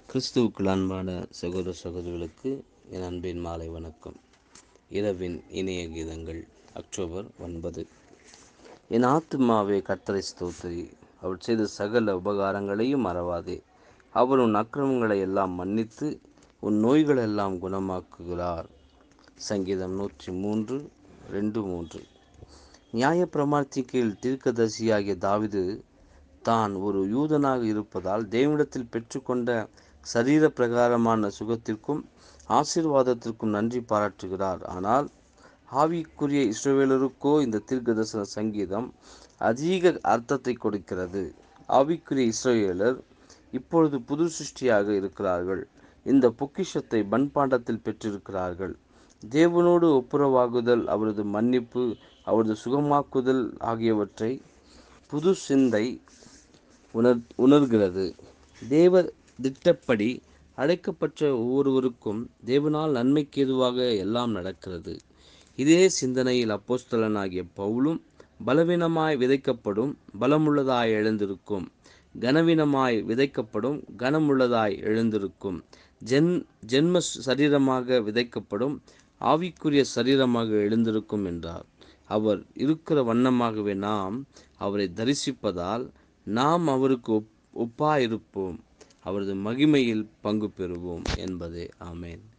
கிறிஸ்துவுக்குள் அன்பான சகோதர சகோதரிகளுக்கு என் அன்பின் மாலை வணக்கம் இரவின் இணைய கீதங்கள் அக்டோபர் ஒன்பது என் ஆத்துமாவே கர்த்தரை ஸ்தோத்திரி அவர் செய்த சகல உபகாரங்களையும் மறவாதே அவர் உன் அக்கிரமங்களை எல்லாம் மன்னித்து உன் நோய்களை எல்லாம் குணமாக்குகிறார் சங்கீதம் நூற்றி மூன்று ரெண்டு மூன்று நியாயப்பிரமாணத்தின் கீழ் தீர்க்கதரிசியாகிய தாவிது தான் ஒரு யூதனாக இருப்பதால் தேவனிடத்தில் பெற்றுக்கொண்ட சரீர பிரகாரமான சுகத்திற்கும் ஆசீர்வாதத்திற்கும் நன்றி பாராட்டுகிறார் ஆனால் ஆவிக்குரிய இஸ்ரவேலருக்கோ இந்த தீர்க்கதரிசன சங்கீதம் அதிக அர்த்தத்தை கொடுக்கிறது ஆவிக்குரிய இஸ்ரவேலர் இப்பொழுது புது சிருஷ்டியாக இருக்கிறார்கள் இந்த பொக்கிஷத்தை பண்பாண்டத்தில் பெற்றிருக்கிறார்கள் தேவனோடு ஒப்புரவாகுதல் அவரது மன்னிப்பு அவரது சுகமாக்குதல் ஆகியவற்றை புது சிந்தை உணர் உணர்கிறது தேவ திட்டப்படி அழைக்கப்பட்ட ஒவ்வொருவருக்கும் தேவனால் நன்மைக்கு எதுவாக எல்லாம் நடக்கிறது இதே சிந்தனையில் அப்போஸ்தலனாகிய பவுலும் பலவீனமாய் விதைக்கப்படும் பலமுள்ளதாய் எழுந்திருக்கும் கனவீனமாய் விதைக்கப்படும் கனமுள்ளதாய் எழுந்திருக்கும் ஜென் ஜென்ம சரீரமாக விதைக்கப்படும் ஆவிக்குரிய சரீரமாக எழுந்திருக்கும் என்றார் அவர் இருக்கிற வண்ணமாகவே நாம் அவரை தரிசிப்பதால் நாம் அவருக்கு ஒப் ஒப்பாயிருப்போம் அவரது மகிமையில் பங்கு பெறுவோம் என்பதே ஆமேன்